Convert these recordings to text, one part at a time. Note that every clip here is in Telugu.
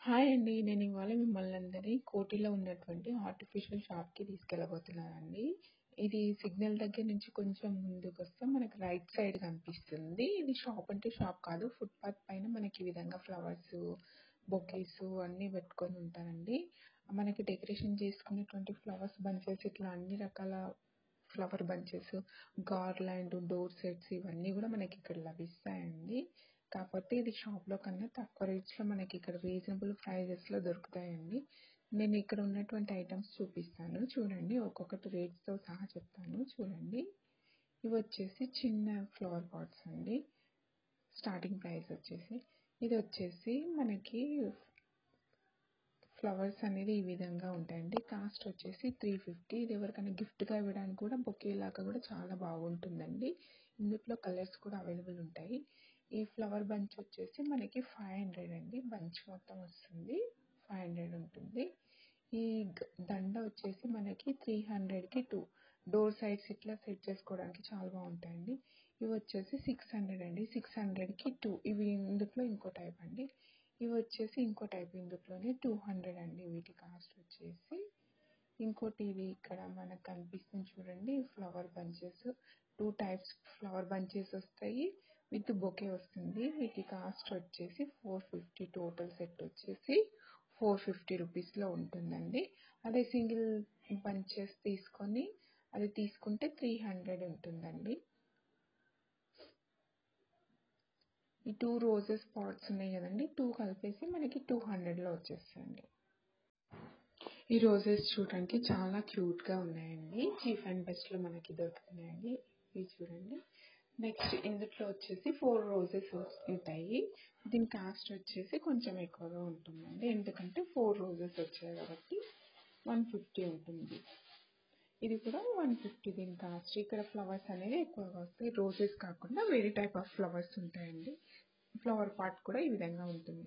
హాయ్ అండి. నేను ఇవాళ మిమ్మల్ని అందరినీ కోటిలో ఉన్నటువంటి ఆర్టిఫిషియల్ షాప్‌కి తీసుకెళ్ళబోతున్నానండి. ఇది సిగ్నల్ దగ్గర నుంచి కొంచెం ముందుకొస్తే మనకి రైట్ సైడ్ కనిపిస్తుంది. ఇది షాప్ అంటే షాప్ కాదు. ఫుట్‌పాత్ పైన మనకి ఈ విధంగా ఫ్లవర్సు, బొకేసు అన్నీ పెట్టుకొని ఉంటారండి. మనకి డెకరేషన్ చేసుకునేటువంటి ఫ్లవర్స్ బంచెస్ ఇట్లా అన్ని రకాల flower bunches, garland, door sets ఇవన్నీ గూడా మనకి ఇక్కడ లభిస్తాయండి. కాకపోతే ఇది షాప్‌లో కన్నా తక్కువ రేట్స్‌లో మనకి ఇక్కడ రీజనబుల్ ప్రైజెస్‌లో దొరుకుతాయండి. నేను ఇక్కడ ఉన్నటువంటి ఐటెమ్స్ చూపిస్తాను. చూడండి ఒక్కొక్కటి రేట్స్‌తో సహా చెప్తాను చూడండి. ఇవొచ్చేసి చిన్న ఫ్లవర్ పాట్స్ అండి. స్టార్టింగ్ ప్రైస్ వచ్చేసి. ఇదొచ్చేసి మనకి ఫ్లవర్స్ అనేది ఈ విధంగా ఉంటాయండి. కాస్ట్ వచ్చేసి 350 ఇది ఎవరికైనా గిఫ్ట్‌గా ఇవ్వడానికి కూడా బొకే లాగా కూడా చాలా బాగుంటుందండి. ఇందులో కలర్స్ కూడా అవైలబుల్ ఉంటాయి. ఈ ఫ్లవర్ బంచ్ వచ్చేసి మనకి 500 అండి. బంచ్ మొత్తం వస్తుంది. 500 ఉంటుంది. ఈ గ దండ వచ్చేసి మనకి 300కి 2 డోర్ సైడ్స్ ఇట్లా సెట్ చేసుకోవడానికి చాలా బాగుంటాయండి. ఇవొచ్చేసి 600 అండి. 600కి 2 ఇవి ఇందులో ఇంకో టైప్ అండి. ఇవొచ్చేసి ఇంకో టైప్ ఇందులోనే 200 అండి. వీటి కాస్ట్ వచ్చేసి. ఇంకోటి ఇది ఇక్కడ మనకు కనిపిస్తుంది చూడండి flower bunches. 2 types flower bunches వస్తాయి. విత్ బొకే వస్తుంది. వీటి కాస్ట్ వచ్చేసి 450 టోటల్ సెట్ వచ్చేసి 450 రూపీస్‌లో ఉంటుందండి. అదే సింగిల్ బంచెస్ తీసుకొని అది తీసుకుంటే 300 ఉంటుందండి. ఈ 2 రోజెస్ పాట్స్ ఉన్నాయి కదండీ! 2 కలిపేసి మనకి 200లో వచ్చేస్తాయండి. ఈ రోజెస్ చూడడానికి చాలా క్యూట్‌గా ఉన్నాయండి. చీప్ అండ్ బెస్ట్‌లో మనకి దొరుకుతున్నాయండి. ఇవి చూడండి. నెక్స్ట్ ఇందులో వచ్చేసి 4 రోజెస్ ఉంటాయి. దీని కాస్ట్ వచ్చేసి కొంచెం ఎక్కువగా ఉంటుందండి. ఎందుకంటే 4 రోజెస్ వచ్చాయి కాబట్టి 150 ఉంటుంది. ఇది కూడా 150 దీని కాస్ట్. ఇక్కడ ఫ్లవర్స్ అనేవి ఎక్కువగా వస్తాయి. రోజెస్ కాకుండా వేరే టైప్ ఆఫ్ ఫ్లవర్స్ ఉంటాయండి. ఫ్లవర్ పాట్ కూడా ఈ విధంగా ఉంటుంది.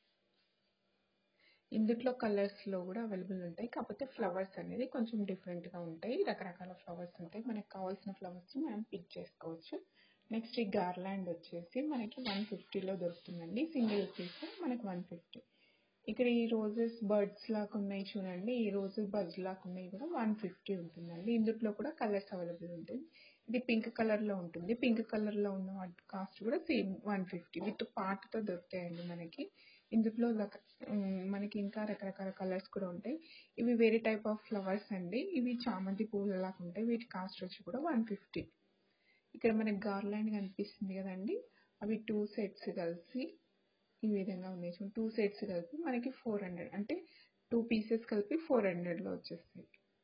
ఇందులో కలర్స్‌లో కూడా అవైలబుల్ ఉంటాయి. కాకపోతే ఫ్లవర్స్ అనేది కొంచెం డిఫరెంట్‌గా ఉంటాయి. రకరకాల ఫ్లవర్స్ ఉంటాయి. మనకు కావాల్సిన ఫ్లవర్స్‌ని మనం పిక్ చేసుకోవచ్చు. నెక్స్ట్ ఈ గార్లాండ్ వచ్చేసి మనకి 150లో దొరుకుతుందండి. సింగిల్ పీస్ మనకి 150. ఇక్కడ ఈ రోజెస్ బర్డ్స్ లాగా ఉన్నాయి చూడండి. ఈ రోజెస్ బర్డ్స్ లాగా ఉన్నాయి కూడా 150 ఉంటుందండి. ఇందులో కూడా కలర్స్ అవైలబుల్ ఉంటాయి. ఇది పింక్ కలర్‌లో ఉంటుంది. పింక్ కలర్‌లో ఉన్న వాటి కాస్ట్ కూడా సేమ్ 150 విత్ పాట్‌తో దొరుకుతాయండి మనకి. ఇందులో రక హ్మ్, మనకి ఇంకా రకరకాల కలర్స్ కూడా ఉంటాయి. ఇవి వేరే టైప్ ఆఫ్ ఫ్లవర్స్ అండి. ఇవి చామంతి పువ్వులలాగా ఉంటాయి. వీటి కాస్ట్ వచ్చి కూడా 150. ఇక్కడ మనకి గార్లాండ్ కనిపిస్తుంది కదండీ! అవి 2 సెట్స్ కలిసి ఈ విధంగా ఉన్నాయి చూడండి. 2 సెట్స్ కలిపి మనకి 400 అంటే 2 పీసెస్ కలిపి 400లో వచ్చేస్తాయి.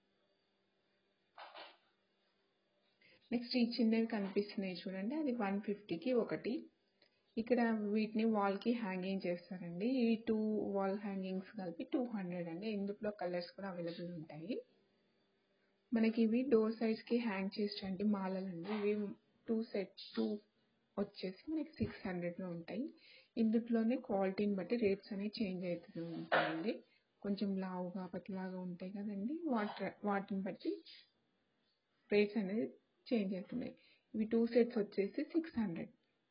నెక్స్ట్ ఈ చిన్నవి కనిపిస్తున్నాయి చూడండి. అది 150కి ఒకటి. ఇక్కడ వీటిని వాల్‌కి హ్యాంగింగ్ చేస్తారండి. ఈ 2 వాల్ హ్యాంగింగ్స్ కలిపి 200 అండి. ఇందులో కలర్స్ కూడా అవైలబుల్ ఉంటాయి. మనకి ఇవి డోర్ సైడ్స్‌కి హ్యాంగ్ చేసేటువంటి మాలలండి. ఇవి 2 సెట్ 2 వచ్చేసి మనకి 600లో ఉంటాయి. ఇందులోనే క్వాలిటీని బట్టి రేట్స్ అనేవి చేంజ్ అవుతూ ఉంటాయండి. కొంచెం లావుగా, పతలాగా ఉంటాయి కదండీ! వాటి వాటిని బట్టి రేట్స్ అనేది చేంజ్ అవుతున్నాయి. ఇవి 2 సెట్స్ వచ్చేసి 600.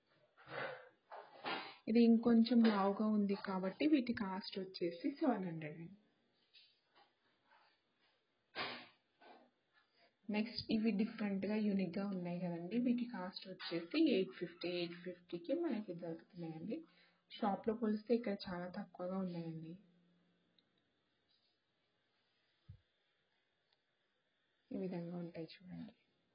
ఇది ఇంకొంచెం లావుగా ఉంది కాబట్టి వీటి కాస్ట్ వచ్చేసి 700 అండి. నెక్స్ట్ ఇవి డిఫరెంట్‌గా యూనిక్‌గా ఉన్నాయి కదండీ! వీటి కాస్ట్ వచ్చేసి 850. 850కి మనకి దొరుకుతున్నాయండి. షాప్‌లో పోలిస్తే ఇక్కడ చాలా తక్కువగా ఉన్నాయండి. ఈ విధంగా ఉంటాయి చూడండి.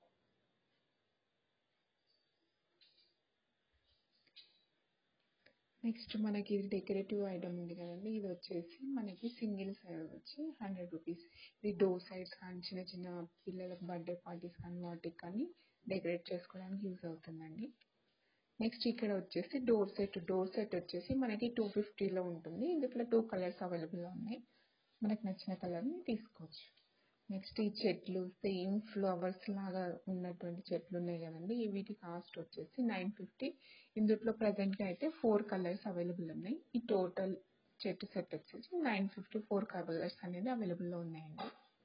నెక్స్ట్ మనకి ఇది డెకరేటివ్ ఐటెమ్ ఉంది కదండీ! ఇది వచ్చేసి మనకి సింగిల్ సైడ్ వచ్చి 100 రూపీస్. ఇది డోర్ సైడ్స్ కానీ చిన్న చిన్న పిల్లలకు బర్త్‌డే పార్టీస్ కానీ వాటికి కానీ డెకరేట్ చేసుకోవడానికి యూజ్ అవుతుందండి. నెక్స్ట్ ఇక్కడ వచ్చేసి డోర్ సెట్. డోర్ సెట్ వచ్చేసి మనకి 250లో ఉంటుంది. ఇందులో 2 కలర్స్ అవైలబుల్‌లో ఉన్నాయి. మనకు నచ్చిన కలర్‌ని తీసుకోవచ్చు. నెక్స్ట్ ఈ చెట్లు సేమ్ ఫ్లవర్స్ లాగా ఉన్నటువంటి చెట్లు ఉన్నాయి కదండీ! వీటి కాస్ట్ వచ్చేసి 950. ఇందులో ప్రెజెంట్‌గా అయితే 4 కలర్స్ అవైలబుల్ ఉన్నాయి. ఈ టోటల్ చెట్టు సెట్ వచ్చేసి 950 4 కలర్స్ అనేది అవైలబుల్‌లో ఉన్నాయండి.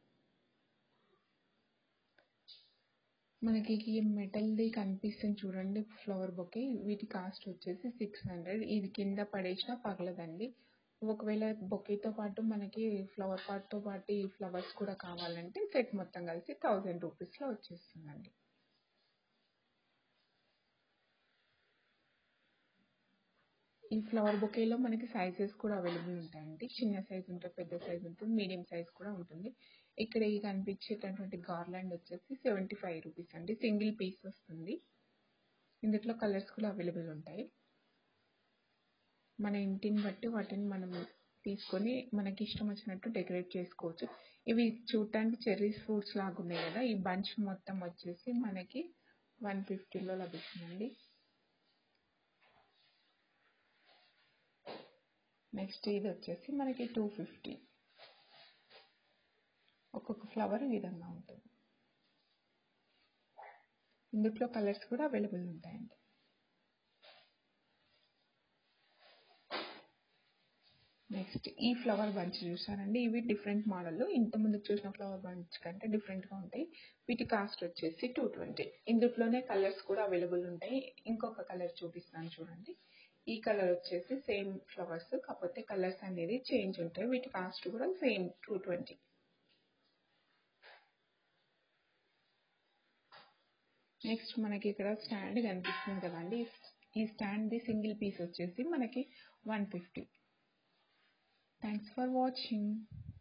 మనకి ఈ మెటల్‌ది కనిపిస్తుంది చూడండి ఫ్లవర్ బొకే. వీటి కాస్ట్ వచ్చేసి 600. ఇది కింద పడేసినా పగలదండి. ఒకవేళ బొకేతో పాటు మనకి ఫ్లవర్ పాట్తో పాటు ఈ ఫ్లవర్స్ కూడా కావాలంటే సెట్ మొత్తం కలిసి థౌజండ్ రూపీస్లో వచ్చేస్తుందండి ఈ ఫ్లవర్ బొకేలో మనకి సైజెస్ కూడా అవైలబుల్ ఉంటాయండి చిన్న సైజ్ ఉంటుంది పెద్ద సైజ్ ఉంటుంది మీడియం సైజ్ కూడా ఉంటుంది ఇక్కడ ఈ కనిపించేటటువంటి గార్లాండ్ వచ్చేసి సెవెంటీ ఫైవ్ రూపీస్ అండి సింగిల్ పీస్ వస్తుంది ఇందులో కలర్స్ కూడా అవైలబుల్ ఉంటాయి మన ఇంటిని బట్టి వాటిని మనం తీసుకొని మనకి ఇష్టం వచ్చినట్టు డెకరేట్ చేసుకోవచ్చు ఇవి చూడటానికి చెర్రీస్ ఫ్రూట్స్ లాగా ఉన్నాయి కదా ఈ బంచ్ మొత్తం వచ్చేసి మనకి వన్ ఫిఫ్టీలో లభిస్తుందండి నెక్స్ట్ ఇది వచ్చేసి మనకి టూ ఫిఫ్టీ ఒక్కొక్క ఫ్లవర్ ఈ విధంగా ఉంటుంది ఇందులో కలర్స్ కూడా అవైలబుల్ ఉంటాయండి నెక్స్ట్ ఈ ఫ్లవర్ బంచ్ చూసారండి ఇవి డిఫరెంట్ మోడల్ ఇంతకుముందు చూసిన ఫ్లవర్ బంచ్ కంటే డిఫరెంట్గా ఉంటాయి వీటి కాస్ట్ వచ్చేసి టూ ట్వంటీ ఇందులోనే కలర్స్ కూడా అవైలబుల్ ఉంటాయి ఇంకొక కలర్ చూపిస్తాను చూడండి ఈ కలర్ వచ్చేసి సేమ్ ఫ్లవర్స్ కాకపోతే కలర్స్ అనేది చేంజ్ ఉంటాయి వీటి కాస్ట్ కూడా సేమ్ టూ ట్వంటీ నెక్స్ట్ మనకి ఇక్కడ స్టాండ్ కనిపిస్తుంది కదండి ఈ స్టాండ్ది సింగిల్ పీస్ వచ్చేసి మనకి one fifty thanks for watching